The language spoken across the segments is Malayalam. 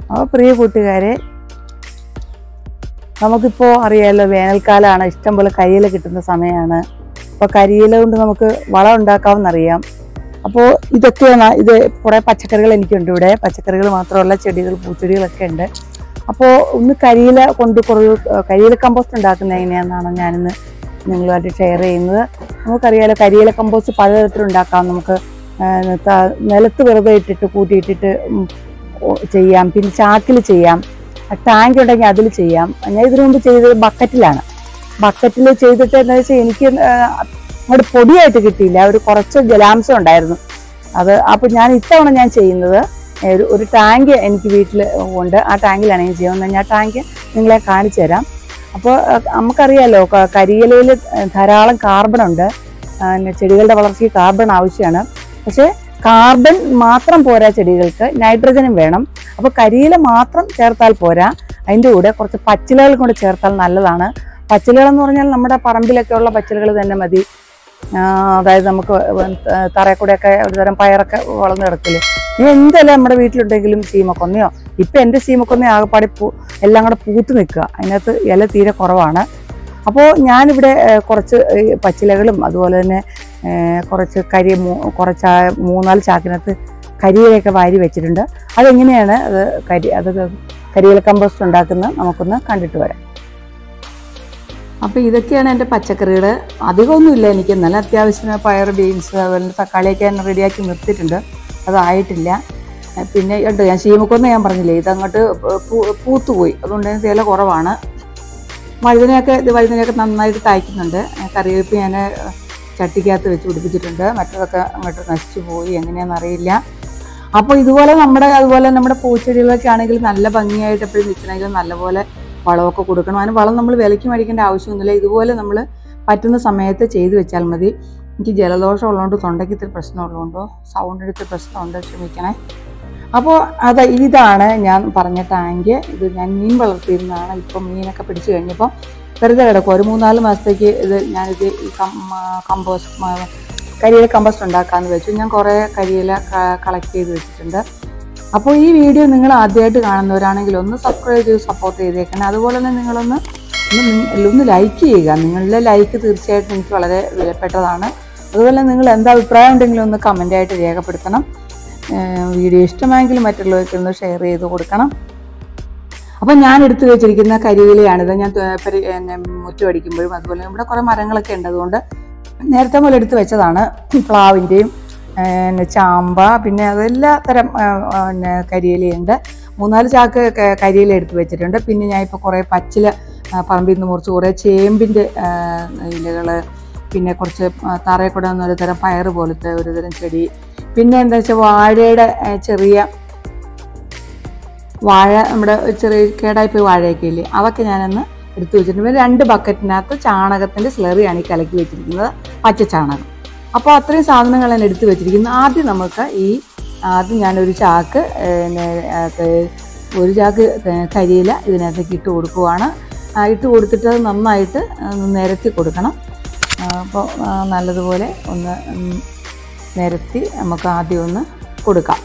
അപ്പോൾ പ്രിയ കൂട്ടുകാരെ നമുക്കിപ്പോൾ അറിയാമല്ലോ വേനൽക്കാലമാണ് ഇഷ്ടംപോലെ കരിയില കിട്ടുന്ന സമയമാണ് അപ്പോൾ കരിയില കൊണ്ട് നമുക്ക് വളം ഉണ്ടാക്കാമെന്നറിയാം അപ്പോൾ ഇതൊക്കെയാണ് ഇത് കുറേ പച്ചക്കറികൾ എനിക്കുണ്ട് ഇവിടെ പച്ചക്കറികൾ മാത്രമല്ല ചെടികൾ പൂച്ചെടികളൊക്കെ ഉണ്ട് അപ്പോൾ ഒന്ന് കരിയില കൊണ്ട് കുറേ കരിയില കമ്പോസ്റ്റ് ഉണ്ടാക്കുന്നത് എങ്ങനെയാണെന്നാണ് ഞാനിന്ന് നിങ്ങളുമായിട്ട് ഷെയർ ചെയ്യുന്നത് നമുക്കറിയാലോ കരിയില കമ്പോസ്റ്റ് പലതരത്തിലുണ്ടാക്കാം നമുക്ക് ആ, ത- നിലത്ത് വെറുതെ ഇട്ടിട്ട് കൂട്ടിയിട്ടിട്ട് ഉം, ഓ- ചെയ്യാം പിന്നെ ചാക്കിൽ ചെയ്യാം ടാങ്ക് ഉണ്ടെങ്കിൽ അതിൽ ചെയ്യാം ഞാൻ ഇതിനു മുമ്പ് ചെയ്തത് ബക്കറ്റിലാണ് ബക്കറ്റിൽ ചെയ്തിട്ട് എന്താ വെച്ചാൽ എനിക്ക് ആ, അങ്ങോട്ട് പൊടിയായിട്ട് കിട്ടിയില്ല ഒരു കുറച്ച് ജലാംശം ഉണ്ടായിരുന്നു അത് അപ്പോൾ ഞാൻ ഇത്തവണ ഞാൻ ചെയ്യുന്നത് ഒരു ഒരു ടാങ്ക് എനിക്ക് വീട്ടിൽ ഉണ്ട് ആ ടാങ്കിലാണ് ഞാൻ ചെയ്യുന്നത് ഞാൻ ടാങ്ക് നിങ്ങളെ കാണിച്ചു തരാം അപ്പോൾ നമുക്കറിയാലോ ക- കരിയിലയിൽ ധാരാളം കാർബൺ ഉണ്ട് ആ, പിന്നെ ചെടികളുടെ വളർച്ചയ്ക്ക് കാർബൺ ആവശ്യമാണ് പക്ഷേ കാർബൺ മാത്രം പോരാ ചെടികൾക്ക് നൈട്രജനും വേണം അപ്പോൾ കരിയില മാത്രം ചേർത്താൽ പോരാ അതിൻ്റെ കൂടെ കുറച്ച് പച്ചിലകൾ കൂടെ ചേർത്താൽ നല്ലതാണ് പച്ചിലകൾ എന്ന് പറഞ്ഞാൽ നമ്മുടെ പറമ്പിലൊക്കെ ഉള്ള പച്ചിലകൾ തന്നെ മതി ആ, അതായത് നമുക്ക് തറയിൽ കൂടെയൊക്കെ ഒരുതരം പയറൊക്കെ വളർന്നു കിടക്കില്ലേ ഇനി എന്തെല്ലാം നമ്മുടെ വീട്ടിലുണ്ടെങ്കിലും സീമക്കൊന്നയോ ഇപ്പം എൻ്റെ സീമക്കൊന്ന ആകെപ്പാടി പൂ എല്ലാം കൂടെ പൂത്ത് നിൽക്കുക അതിനകത്ത് ഇല തീരെ കുറവാണ് അപ്പോൾ ഞാനിവിടെ ഏ, കുറച്ച് ഈ പച്ചിലകളും അതുപോലെ തന്നെ ഏ, കുറച്ച് കരി മൂ- കുറച്ച് ആ മൂന്നാല് ചാക്കിനകത്ത് കരിയിലൊക്കെ വാരി വെച്ചിട്ടുണ്ട് അതെങ്ങനെയാണ് അത് കരി അത് കരിയില കമ്പോസ്റ്റ് ഉണ്ടാക്കുന്നത് നമുക്കൊന്ന് കണ്ടിട്ട് വരാം അപ്പോൾ ഇതൊക്കെയാണ് എൻ്റെ പച്ചക്കറികൾ അധികമൊന്നുമില്ല എനിക്ക് നല്ല അത്യാവശ്യത്തിന് പയർ ബീൻസ് അതുപോലെ തക്കാളിയൊക്കെ ഞാൻ റെഡിയാക്കി നിർത്തിയിട്ടുണ്ട് അതായിട്ടില്ല ഏ, പിന്നെ ഉണ്ട് ഞാൻ ശീമക്കൊന്ന് ഞാൻ പറഞ്ഞില്ലേ ഇതങ്ങോട്ട് പൂ- പൂത്തുപോയി അതുകൊണ്ട് അതിന് ഇല കുറവാണ് വഴുതനയൊക്കെ ഇത് വഴുതനയൊക്കെ നന്നായിട്ട് കായ്ക്കുന്നുണ്ട് ഏ, കറിവേപ്പ് ഞാൻ ചട്ടിക്കകത്ത് വെച്ച് പിടിപ്പിച്ചിട്ടുണ്ട് മറ്റതൊക്കെ അങ്ങോട്ട് നശിച്ചു പോയി എങ്ങനെയാണെന്ന് അറിയില്ല അപ്പോൾ ഇതുപോലെ നമ്മുടെ അതുപോലെ നമ്മുടെ പൂച്ചെടികളൊക്കെ ആണെങ്കിൽ നല്ല ഭംഗിയായിട്ട് എപ്പോഴും നിൽക്കണമെങ്കിൽ നല്ലപോലെ വളമൊക്കെ കൊടുക്കണം അതിന് വളം നമ്മൾ വിലയ്ക്ക് മേടിക്കേണ്ട ആവശ്യമൊന്നുമില്ല ഇതുപോലെ നമ്മൾ പറ്റുന്ന സമയത്ത് ചെയ്തു വെച്ചാൽ മതി എനിക്ക് ജലദോഷം ഉള്ളതുകൊണ്ട് തൊണ്ടയ്ക്ക് ഇത്തിരി പ്രശ്നമുള്ളതുകൊണ്ടോ സൗണ്ടിന് ഇത്തിരി പ്രശ്നമുണ്ട് ക്ഷമിക്കണേ അപ്പോൾ അത് ഇതാണ് ഞാൻ പറഞ്ഞ ടാങ്ക് ഇത് ഞാൻ മീൻ വളർത്തിയിരുന്നതാണ് ഇപ്പം മീനൊക്കെ പിടിച്ചു കഴിഞ്ഞപ്പോൾ വെറുതെ കിടക്കും ഒരു മൂന്നാല് മാസത്തേക്ക് ഇത് ഞാനിത് ഈ കമ്പോസ്റ്റ് കരിയില കമ്പോസ്റ്റ് ഉണ്ടാക്കാമെന്ന് വെച്ചു ഞാൻ കുറേ കരിയില കളക്ട് ചെയ്ത് വെച്ചിട്ടുണ്ട് അപ്പോൾ ഈ വീഡിയോ നിങ്ങൾ ആദ്യമായിട്ട് കാണുന്നവരാണെങ്കിൽ ഒന്ന് സബ്സ്ക്രൈബ് ചെയ്ത് സപ്പോർട്ട് ചെയ്തേക്കണം അതുപോലെ തന്നെ നിങ്ങളൊന്ന് ഒന്ന് നി- ഒന്ന് ലൈക്ക് ചെയ്യുക നിങ്ങളുടെ ലൈക്ക് തീർച്ചയായിട്ടും എനിക്ക് വളരെ വിലപ്പെട്ടതാണ് അതുപോലെ നിങ്ങൾ എന്താ അഭിപ്രായം ഉണ്ടെങ്കിലും ഒന്ന് കമൻ്റായിട്ട് രേഖപ്പെടുത്തണം ഏഹ് വീഡിയോ ഇഷ്ടമായെങ്കിൽ മറ്റുള്ളവർക്ക് ഒന്ന് ഷെയർ ചെയ്ത് കൊടുക്കണം അപ്പം ഞാൻ എടുത്തു വെച്ചിരിക്കുന്ന കരിയിലയാണിത് ഞാൻ ത- പെരി- പിന്നെ മുറ്റമടിക്കുമ്പോഴും അതുപോലെ ഇവിടെ കുറേ മരങ്ങളൊക്കെ ഉണ്ട് അതുകൊണ്ട് നേരത്തെ മുതൽ എടുത്ത് വെച്ചതാണ് പ്ലാവിൻ്റെയും പിന്നെ ചാമ്പ പിന്നെ അതെല്ലാ തരം ആ, ആ, പിന്നെ കരിയിലയുണ്ട് മൂന്നാല് ചാക്ക് ക- കരിയില എടുത്ത് വെച്ചിട്ടുണ്ട് പിന്നെ ഞാൻ ഇപ്പോൾ കുറേ പച്ചില ആ, പറമ്പിൽ നിന്ന് മുറിച്ച് കുറേ ചേമ്പിൻ്റെ ഇലകൾ പിന്നെ കുറച്ച് ആ, തറയിൽ കൂടെ വന്ന ഒരു തരം പയറ് പോലത്തെ ഒരു തരം ചെടി പിന്നെ എന്താ വെച്ചാൽ വാഴയുടെ ആ, ചെറിയ വാഴ നമ്മുടെ ചെറിയ കേടായിപ്പോയി വാഴയൊക്കെ ഇല്ലേ അതൊക്കെ ഞാനൊന്ന് എടുത്തു വെച്ചിട്ടുണ്ട് പിന്നെ രണ്ട് ബക്കറ്റിനകത്ത് ചാണകത്തിൻ്റെ സ്ലറിയാണ് ഈ കലക്കി വെച്ചിരിക്കുന്നത് പച്ച ചാണകം അപ്പോൾ അത്രയും സാധനങ്ങൾ ഞാൻ എടുത്തു വെച്ചിരിക്കുന്നു ആദ്യം നമുക്ക് ഈ ആദ്യം ഞാനൊരു ചാക്ക് ഏ, പിന്നെ, ആ, ക- ഒരു ചാക്ക് ക- കരിയില ഇതിനകത്തേക്ക് ഇട്ട് കൊടുക്കുവാണ് ആ, ഇട്ട് കൊടുത്തിട്ട് അത് നന്നായിട്ട് ഒന്ന് നിരത്തി കൊടുക്കണം അപ്പോൾ നല്ലതുപോലെ ഒന്ന് ഉം, നിരത്തി നമുക്ക് ആദ്യം ഒന്ന് കൊടുക്കാം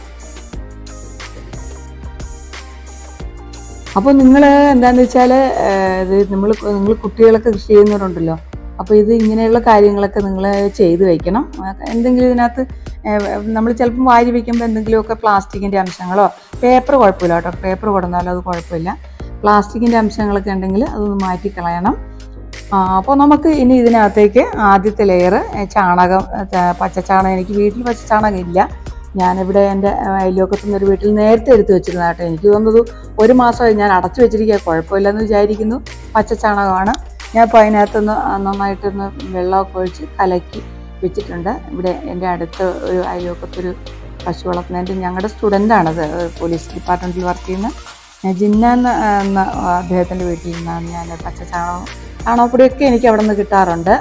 അപ്പോൾ നിങ്ങൾ എന്താണെന്ന് വെച്ചാൽ ഇത് നമ്മൾ നിങ്ങൾ കുട്ടികളൊക്കെ കൃഷി ചെയ്യുന്നവരുണ്ടല്ലോ അപ്പോൾ ഇത് ഇങ്ങനെയുള്ള കാര്യങ്ങളൊക്കെ നിങ്ങൾ ചെയ്ത് വെക്കണം ആ, എന്തെങ്കിലും ഇതിനകത്ത് നമ്മൾ ചിലപ്പം വാരി വയ്ക്കുമ്പോൾ എന്തെങ്കിലുമൊക്കെ പ്ലാസ്റ്റിക്കിൻ്റെ അംശങ്ങളോ പേപ്പർ കുഴപ്പമില്ല കേട്ടോ പേപ്പർ കൊടുന്നാലും അത് കുഴപ്പമില്ല പ്ലാസ്റ്റിക്കിൻ്റെ അംശങ്ങളൊക്കെ ഉണ്ടെങ്കിൽ അതൊന്ന് മാറ്റി കളയണം അപ്പോൾ നമുക്ക് ഇനി ഇതിനകത്തേക്ക് ആദ്യത്തെ ലെയർ ചാണകം ആ, പച്ചച്ചാണകം എനിക്ക് വീട്ടിൽ പച്ചച്ചാണകം ഇല്ല ഞാനിവിടെ എൻ്റെ അയൽവക്കത്തുനിന്ന് ഒരു വീട്ടിൽ നേരത്തെ എടുത്ത് വെച്ചിരുന്ന കേട്ടോ എനിക്ക് തോന്നുന്നത് ഒരു മാസമായി ഞാൻ അടച്ചു വെച്ചിരിക്കുക കുഴപ്പമില്ലെന്ന് വിചാരിക്കുന്നു പച്ചച്ചാണകമാണ് ഞാൻ ഇപ്പോൾ അതിനകത്തൊന്ന് നന്നായിട്ടൊന്ന് വെള്ളമൊക്കെ ഒഴിച്ച് കലക്കി വെച്ചിട്ടുണ്ട് ഇവിടെ എൻ്റെ അടുത്ത ഒരു അയൽവക്കത്തൊരു പശു വളർത്തുന്നതിൻ്റെ ഞങ്ങളുടെ സ്റ്റുഡൻ്റാണത് പോലീസ് ഡിപ്പാർട്ട്മെൻറ്റിൽ വർക്ക് ചെയ്യുന്ന ഞാൻ ജിന്ന എന്ന എന്ന അദ്ദേഹത്തിൻ്റെ വീട്ടിൽ നിന്നാണ് ഞാൻ പച്ച ചാണകം ചാണകപ്പൊടിയൊക്കെ എനിക്ക് അവിടെ നിന്ന് കിട്ടാറുണ്ട്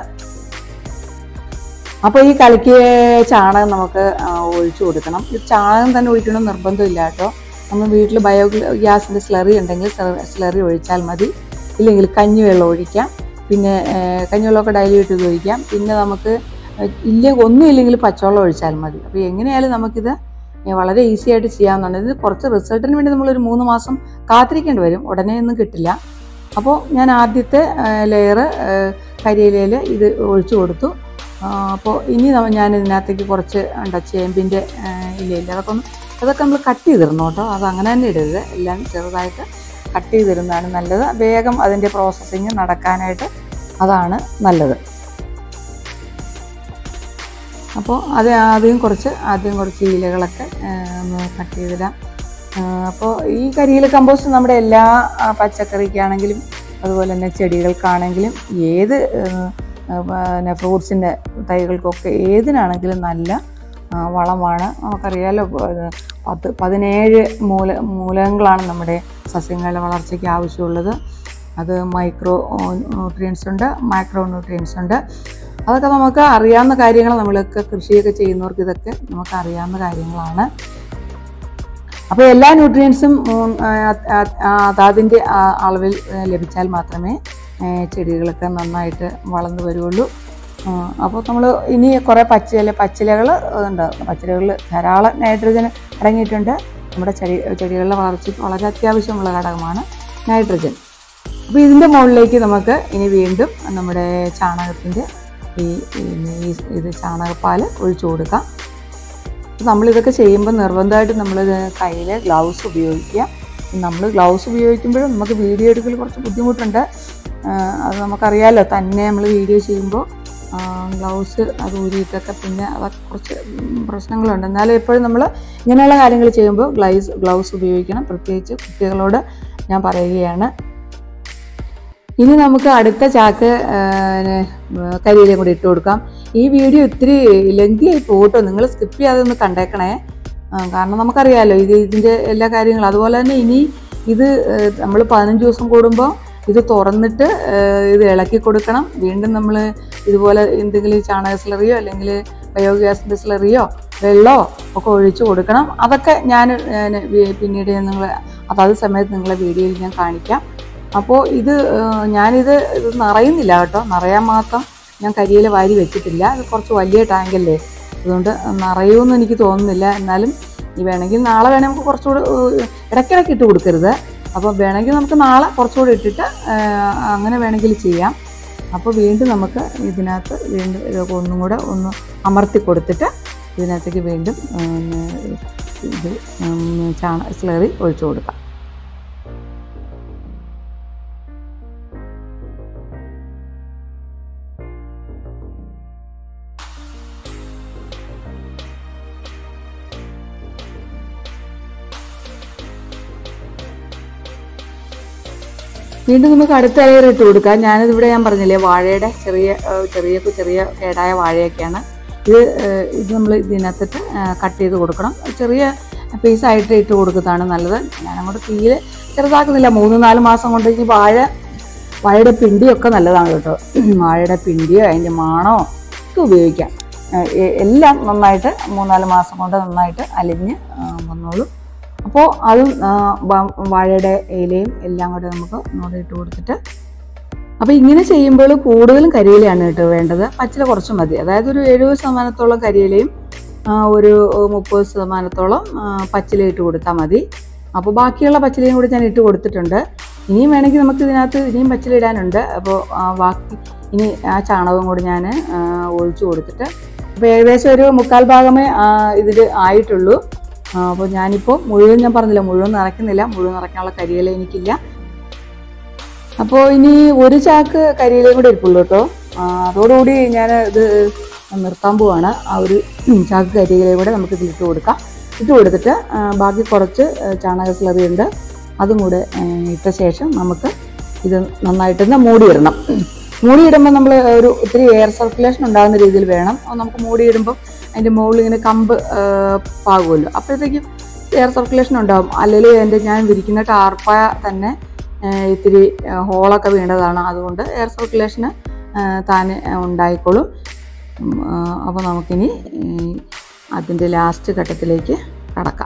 അപ്പോൾ ഈ കലക്കിയ ചാണകം നമുക്ക് ആ, ഒഴിച്ചു കൊടുക്കണം ഈ ചാണകം തന്നെ ഒഴിക്കണം നിർബന്ധമില്ല കേട്ടോ നമ്മൾ വീട്ടിൽ ബയോ ഗ്യാസിൻ്റെ സ്ലറി ഉണ്ടെങ്കിൽ സ്ലറി ഒഴിച്ചാൽ മതി ഇല്ലെങ്കിൽ കഞ്ഞിവെള്ളം ഒഴിക്കാം പിന്നെ ഏ, കഞ്ഞിവെള്ളമൊക്കെ ഡൈല്യൂട്ട് ചെയ്ത് ഒഴിക്കാം പിന്നെ നമുക്ക് ഇല്ല ഒന്നും ഇല്ലെങ്കിൽ പച്ചവെള്ളം ഒഴിച്ചാൽ മതി അപ്പോൾ എങ്ങനെയായാലും നമുക്കിത് ഏ, വളരെ ഈസി ആയിട്ട് ചെയ്യാവുന്നതാണ് ഇത് കുറച്ച് റിസൾട്ടിന് വേണ്ടി നമ്മളൊരു മൂന്ന് മാസം കാത്തിരിക്കേണ്ടി വരും ഉടനെ ഒന്നും കിട്ടില്ല അപ്പോൾ ഞാൻ ആദ്യത്തെ ലെയർ കരിയിലയിൽ ഇത് ഒഴിച്ചു കൊടുത്തു ആ, അപ്പോൾ ഇനി നമ്മ- ഞാൻ ഇതിനകത്തേക്ക് കുറച്ച് ഉണ്ട ചേമ്പിൻ്റെ ഇലയില്ല അതൊക്കെ ഒന്ന് അതൊക്കെ നമ്മൾ കട്ട് ചെയ്തിടണം കേട്ടോ അത് അങ്ങനെ തന്നെ ഇടരുത് എല്ലാം ചെറുതായിട്ട് കട്ട് ചെയ്തിരുന്നതാണ് നല്ലത് വേഗം അതിൻ്റെ പ്രോസസ്സിങ് നടക്കാനായിട്ട് അതാണ് നല്ലത് അപ്പോൾ അത് ആദ്യം കുറച്ച് ആദ്യം കുറച്ച് ഇലകളൊക്കെ ആ, ഒന്ന് കട്ട് ചെയ്തിടാം ആ, അപ്പോൾ ഈ കരിയില കമ്പോസ്റ്റ് നമ്മുടെ എല്ലാ ആ, പച്ചക്കറിക്കാണെങ്കിലും അതുപോലെ തന്നെ ചെടികൾക്കാണെങ്കിലും ഏത് ആ, ആ, പിന്നെ ഫ്രൂട്ട്സിൻ്റെ തൈകൾക്കൊക്കെ ഏതിനാണെങ്കിലും നല്ല ആ, വളമാണ് നമുക്കറിയാലോ ഇത് പത്ത് പതിനേഴ് മൂല മൂലകങ്ങളാണ് നമ്മുടെ സസ്യങ്ങളുടെ വളർച്ചയ്ക്ക് ആവശ്യമുള്ളത് അത് മൈക്രോ ന്യൂട്രിയൻസ് ഉണ്ട് മൈക്രോ ന്യൂട്രിയൻസ് ഉണ്ട് അതൊക്കെ നമുക്ക് അറിയാവുന്ന കാര്യങ്ങൾ നമ്മളൊക്കെ കൃഷിയൊക്കെ ചെയ്യുന്നവർക്ക് ഇതൊക്കെ നമുക്ക് അറിയാവുന്ന കാര്യങ്ങളാണ് അപ്പോൾ എല്ലാ ന്യൂട്രിയൻസും ഉം, ആ, ആ, ആ, അതാതിൻ്റെ ആ, അളവിൽ ആ, ലഭിച്ചാൽ മാത്രമേ ഏ, ചെടികളൊക്കെ നന്നായിട്ട് വളർന്നു വരുള്ളൂ അപ്പോൾ നമ്മൾ ഇനി കുറേ പച്ചില പച്ചിലകൾ ഉണ്ട് പച്ചിലകളിൽ ധാരാളം നൈട്രജൻ അടങ്ങിയിട്ടുണ്ട് നമ്മുടെ ചെടി ചെടികളുടെ വളർച്ചയ്ക്ക് വളരെ അത്യാവശ്യമുള്ള ഘടകമാണ് നൈട്രജൻ അപ്പോൾ ഇതിൻ്റെ മുകളിലേക്ക് നമുക്ക് ഇനി വീണ്ടും നമ്മുടെ ചാണകത്തിൻ്റെ ഈ പിന്നെ ഈ ഇത് ചാണകപ്പാൽ ഒഴിച്ചു കൊടുക്കാം അപ്പോൾ നമ്മളിതൊക്കെ ചെയ്യുമ്പോൾ നിർബന്ധമായിട്ട് നമ്മൾ കയ്യിൽ ഗ്ലൗസ് ഉപയോഗിക്കുക നമ്മൾ ഗ്ലൗസ് ഉപയോഗിക്കുമ്പോഴും നമുക്ക് വീഡിയോ എടുക്കൽ കുറച്ച് ബുദ്ധിമുട്ടുണ്ട് ആ, അത് നമുക്കറിയാമല്ലോ തന്നെ നമ്മൾ വീഡിയോ ചെയ്യുമ്പോൾ ഗ്ലൗസ് അത് ഊരിയിട്ടൊക്കെ പിന്നെ അതൊക്കെ കുറച്ച് ഉം, പ്രശ്നങ്ങളുണ്ട് എന്നാലും എപ്പോഴും നമ്മൾ ഇങ്ങനെയുള്ള കാര്യങ്ങൾ ചെയ്യുമ്പോൾ ഗ്ലൈസ് ഗ്ലൗസ് ഉപയോഗിക്കണം പ്രത്യേകിച്ച് കുട്ടികളോട് ഞാൻ പറയുകയാണ് ഇനി നമുക്ക് അടുത്ത ചാക്ക് കരിയിലും കൂടി ഇട്ട് കൊടുക്കാം ഈ വീഡിയോ ഇത്തിരി ലെങ്തി ആയി പോകട്ടോ നിങ്ങൾ സ്കിപ്പ് ചെയ്യാതെ ഒന്ന് കണ്ടേക്കണേ ആ, കാരണം നമുക്കറിയാമല്ലോ ഇത് ഇതിൻ്റെ എല്ലാ കാര്യങ്ങളും അതുപോലെ തന്നെ ഇനി ഇത് നമ്മൾ പതിനഞ്ച് ദിവസം കൂടുമ്പോൾ ഇത് തുറന്നിട്ട് ആ, ഇത് ഇളക്കി കൊടുക്കണം വീണ്ടും നമ്മൾ ഇതുപോലെ എന്തെങ്കിലും ചാണക സ്ലറിയോ അല്ലെങ്കിൽ ബയോഗ്യാസിൻ്റെ സ്ലറിയോ വെള്ളമോ ഒക്കെ ഒഴിച്ചു കൊടുക്കണം അതൊക്കെ ഞാൻ ഞാൻ വി- പിന്നീട് നിങ്ങൾ അതത് സമയത്ത് നിങ്ങളെ വീഡിയോയിൽ ഞാൻ കാണിക്കാം അപ്പോൾ ഇത് ഏഹ്, ഞാനിത് ഇത് നിറയുന്നില്ല കേട്ടോ നിറയാൻ മാത്രം ഞാൻ കരിയില വാരി വെച്ചിട്ടില്ല ഇത് കുറച്ച് വലിയ ടാങ്കല്ലേ അതുകൊണ്ട് നിറയുമെന്ന് എനിക്ക് തോന്നുന്നില്ല എന്നാലും ഈ വേണമെങ്കിൽ നാളെ വേണമെങ്കിൽ നമുക്ക് കുറച്ചുകൂടി ഏഹ്, ഇടയ്ക്കിടയ്ക്ക് ഇട്ട് കൊടുക്കരുത് അപ്പോൾ വേണമെങ്കിൽ നമുക്ക് നാളെ കുറച്ചുകൂടി ഇട്ടിട്ട് ഏഹ്, അങ്ങനെ വേണമെങ്കിൽ ചെയ്യാം അപ്പോൾ വീണ്ടും നമുക്ക് ഇതിനകത്ത് വീണ്ടും ഇതൊക്കെ ഒന്നും കൂടെ ഒന്ന് അമർത്തി കൊടുത്തിട്ട് ഇതിനകത്തേക്ക് വീണ്ടും ഉം, ഇത് ഉം, ചാണ സ്ലറി ഒഴിച്ചു കൊടുക്കാം വീണ്ടും നമുക്ക് അടുത്ത ലെയർ ഇട്ട് കൊടുക്കാം ഞാനിതിവിടെ ഞാൻ പറഞ്ഞില്ലേ വാഴയുടെ ചെറിയ ഏഹ്, ചെറിയ ചെറിയ കേടായ വാഴയൊക്കെയാണ് ഇത് ഏഹ്, ഇത് നമ്മൾ ഇതിനകത്തിട്ട് കട്ട് ചെയ്ത് കൊടുക്കണം ചെറിയ പീസായിട്ട് ഇട്ട് കൊടുക്കുന്നതാണ് നല്ലത് ഞാൻ അങ്ങോട്ട് തീരെ ചെറുതാക്കുന്നില്ല മൂന്ന് നാല് മാസം കൊണ്ട് ഈ വാഴ വാഴയുടെ പിണ്ടിയൊക്കെ നല്ലതാണ് കേട്ടോ വാഴയുടെ പിണ്ടിയോ അതിൻ്റെ മാണോ ഒക്കെ ഉപയോഗിക്കാം ഏഹ്, എ- എല്ലാം നന്നായിട്ട് മൂന്നാല് മാസം കൊണ്ട് നന്നായിട്ട് അലിഞ്ഞ് ആ, വന്നോളും അപ്പോൾ അതും ആ, വ- വാഴയുടെ ഇലയും എല്ലാം കൂടെ നമുക്ക് ഒന്നുകൂടെ ഇട്ട് കൊടുത്തിട്ട് അപ്പോൾ ഇങ്ങനെ ചെയ്യുമ്പോൾ കൂടുതലും കരിയിലയാണ് കേട്ടോ വേണ്ടത് പച്ചില കുറച്ച് മതി അതായത് ഒരു എഴുപത് ശതമാനത്തോളം കരിയിലയും ആ, ഒരു മുപ്പത് ശതമാനത്തോളം ആ, പച്ചില ഇട്ട് കൊടുത്താൽ മതി അപ്പോൾ ബാക്കിയുള്ള പച്ചിലയും കൂടി ഞാൻ ഇട്ട് കൊടുത്തിട്ടുണ്ട് ഇനിയും വേണമെങ്കിൽ നമുക്ക് ഇതിനകത്ത് ഇനിയും പച്ചില ഇടാനുണ്ട് അപ്പോൾ ആ, ബാക്കി ഇനി ആ ചാണകവും കൂടി ഞാൻ ഒഴിച്ചു കൊടുത്തിട്ട് അപ്പോൾ ഏകദേശം ഒരു മുക്കാൽ ഭാഗമേ ഇതിൽ ആയിട്ടുള്ളൂ ആ, അപ്പോൾ ഞാനിപ്പോൾ മുഴുവൻ ഞാൻ പറഞ്ഞില്ല മുഴുവൻ നിറയ്ക്കുന്നില്ല മുഴുവൻ നിറയ്ക്കാനുള്ള കരിയില എനിക്കില്ല അപ്പോൾ ഇനി ഒരു ചാക്ക് കരിയിലയും കൂടി ഇരിപ്പുള്ളൂ കേട്ടോ ആ, അതോടുകൂടി ഞാൻ ഇത് നിർത്താൻ പോവാണ് ആ ഒരു ചാക്ക് കരിയിലയും കൂടെ നമുക്ക് ഇതിലിട്ട് കൊടുക്കാം ഇട്ട് കൊടുത്തിട്ട് ആ, ബാക്കി കുറച്ച് ചാണക സ്ലറി ഉണ്ട് അതും കൂടെ ആ, ഇട്ട ശേഷം നമുക്ക് ഇത് നന്നായിട്ടൊന്ന് മൂടിയിടണം മൂടിയിടുമ്പോൾ നമ്മൾ ഒരു ഒത്തിരി എയർ സർക്കുലേഷൻ ഉണ്ടാകുന്ന രീതിയിൽ വേണം അത് നമുക്ക് മൂടിയിടുമ്പോൾ അതിൻ്റെ മുകളിൽ ഇങ്ങനെ കമ്പ് ആ, പാകുമല്ലോ അപ്പോഴത്തേക്കും എയർ സർക്കുലേഷൻ ഉണ്ടാകും അല്ലെങ്കിൽ എൻ്റെ ഞാൻ വിരിക്കുന്ന ടാർപ്പ തന്നെ ആ, ഇത്തിരി ആ, ഹോളൊക്കെ വീണതാണ് അതുകൊണ്ട് എയർ സർക്കുലേഷന് താനെ ഉണ്ടായിക്കോളും അപ്പോൾ നമുക്കിനി ഈ അതിൻ്റെ ലാസ്റ്റ് ഘട്ടത്തിലേക്ക് കടക്കാം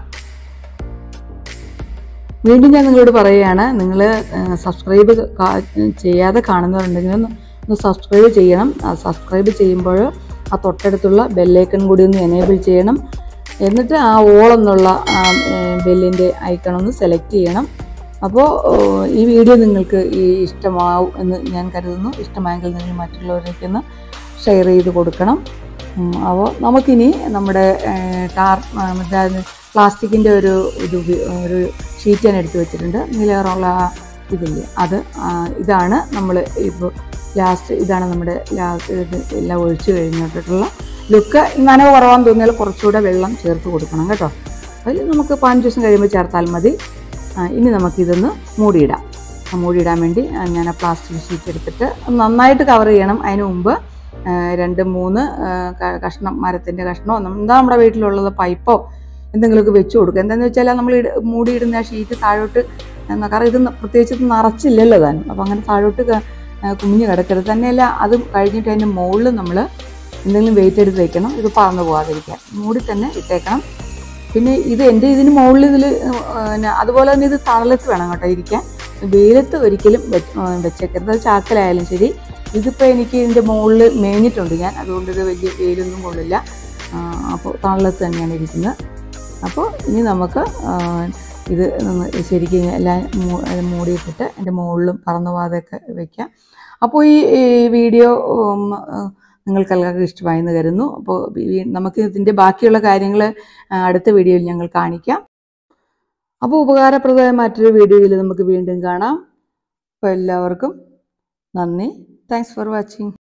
വീണ്ടും ഞാൻ നിങ്ങളോട് പറയുകയാണ് നിങ്ങൾ സബ്സ്ക്രൈബ് ചെയ്യാതെ കാണുന്നവരുണ്ടെങ്കിൽ ഒന്ന് ഒന്ന് സബ്സ്ക്രൈബ് ചെയ്യണം ആ സബ്സ്ക്രൈബ് ചെയ്യുമ്പോൾ ആ തൊട്ടടുത്തുള്ള ബെല്ലൈക്കൺ കൂടി ഒന്ന് എനേബിൾ ചെയ്യണം എന്നിട്ട് ആ ഓളെന്നുള്ള ആ ബെല്ലിൻ്റെ ഐക്കൺ ഒന്ന് സെലക്ട് ചെയ്യണം അപ്പോൾ ഈ വീഡിയോ നിങ്ങൾക്ക് ഈ ഇഷ്ടമാവും എന്ന് ഞാൻ കരുതുന്നു ഇഷ്ടമായെങ്കിൽ നിങ്ങൾ മറ്റുള്ളവരേക്ക് ഒന്ന് ഷെയർ ചെയ്ത് കൊടുക്കണം അപ്പോൾ നമുക്കിനി നമ്മുടെ ഏഹ്, ടാർ ആ, മറ്റേ പ്ലാസ്റ്റിക്കിൻ്റെ ഒരു ഇത് ഉപയോ- ഒരു ഷീറ്റ് ഞാൻ എടുത്ത് വെച്ചിട്ടുണ്ട് നീലേറുള്ള ആ ഇതില്ലേ അത് ആ, ഇതാണ് നമ്മൾ ഇപ്പോൾ ലാസ്റ്റ് ഇതാണ് നമ്മുടെ ലാസ്റ്റ് ഇത് എല്ലാം ഒഴിച്ച് കഴിഞ്ഞിട്ടുള്ള ലുക്ക് നനവ് കുറവാന്ന് തോന്നിയാൽ കുറച്ചുകൂടെ വെള്ളം ചേർത്ത് കൊടുക്കണം കേട്ടോ അതിൽ നമുക്ക് പതിനഞ്ച് ദിവസം കഴിയുമ്പോൾ ചേർത്താൽ മതി ആ, ഇനി നമുക്കിതൊന്ന് മൂടിയിടാം ആ, മൂടിയിടാൻ വേണ്ടി ആ, ഞാൻ ആ പ്ലാസ്റ്റിക് ഷീറ്റ് എടുത്തിട്ട് നന്നായിട്ട് കവർ ചെയ്യണം അതിന് മുമ്പ് ആ, രണ്ട് മൂന്ന് ആ, ക- കഷ്ണം മരത്തിൻ്റെ കഷ്ണമോ നം- എന്താ നമ്മുടെ വീട്ടിലുള്ളത് പൈപ്പോ എന്തെങ്കിലുമൊക്കെ വെച്ച് കൊടുക്കുക എന്താണെന്ന് വെച്ചാൽ നമ്മൾ ഇട- മൂടിയിടുന്ന ആ ഷീറ്റ് താഴോട്ട് എന്നാ കാരണം ഇത് ന- പ്രത്യേകിച്ച് ഇത് നിറച്ചില്ലല്ലോ താനും അപ്പോൾ അങ്ങനെ താഴോട്ട് ക- ആ, കുമിഞ്ഞ് കിടക്കരുത് തന്നെയല്ല അത് കഴിഞ്ഞിട്ട് അതിൻ്റെ മുകളിൽ നമ്മൾ എന്തെങ്കിലും വെയിറ്റ് എടുത്ത് വെക്കണം ഇത് പറന്നു പോകാതിരിക്കാൻ മൂടി തന്നെ ഇട്ടേക്കണം പിന്നെ ഇത് എൻ്റെ ഇതിന് മുകളിൽ ഇതിൽ പിന്നെ അതുപോലെ തന്നെ ഇത് തണലത്ത് വേണം കേട്ടോ ഇരിക്കാൻ വെയിലത്ത് ഒരിക്കലും വെച്ച് ആ, വെച്ചേക്കരുത് അത് ചാക്കലായാലും ശരി ഇതിപ്പോൾ എനിക്ക് ഇതിൻ്റെ മുകളിൽ മേഞ്ഞിട്ടുണ്ട് ഞാൻ അതുകൊണ്ട് ഇത് വലിയ വെയിലൊന്നും കൊള്ളില്ല ആ, അപ്പോൾ തണലത്ത് തന്നെയാണ് ഇരിക്കുന്നത് അപ്പോൾ ഇനി നമുക്ക് ആ, ഇത് ഒന്ന് ശരിക്കും എല്ലാം മൂ- അത് മൂടിയിട്ടിട്ട് എൻ്റെ മുകളിലും പറന്നു പോകാതെയൊക്കെ വെക്കാം അപ്പോൾ ഈ ഈ വീഡിയോ ഉം, ആ, നിങ്ങൾക്കെല്ലാവർക്കും ഇഷ്ടമായെന്ന് കരുതുന്നു അപ്പോൾ ഈ- നമുക്ക് ഇതിൻ്റെ ബാക്കിയുള്ള കാര്യങ്ങൾ അടുത്ത വീഡിയോയിൽ ഞങ്ങൾ കാണിക്കാം അപ്പോൾ ഉപകാരപ്രദമായ മറ്റൊരു വീഡിയോയിൽ നമുക്ക് വീണ്ടും കാണാം അപ്പോൾ എല്ലാവർക്കും നന്ദി താങ്ക്സ് ഫോർ വാച്ചിങ്